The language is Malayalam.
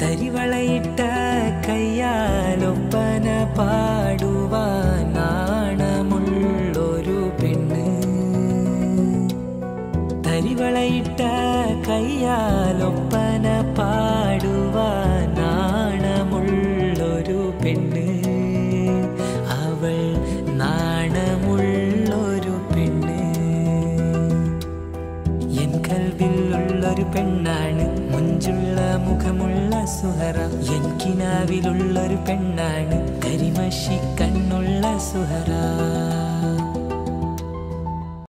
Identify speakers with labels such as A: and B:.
A: തരിവളയിട്ട കയ്യാലൊപ്പന പാടുവാൻ നാണമുള്ളൊരു പെണ്ണ് തരിവളയിട്ട കയ്യാലൊപ്പന പാടുവാൻ നാണമുള്ളൊരു പെണ്ണ് അവൾ നാണമുള്ളൊരു പെണ്ണ് എൻ കൽവിലുള്ളൊരു പെണ്ണാണ് മുഞ്ചുള്ള മുഖമുള്ള സുഹറ എൻ കിനാവിലുള്ളൊരു പെണ്ണാണ് കരിമഷി കണ്ണുള്ള സുഹറ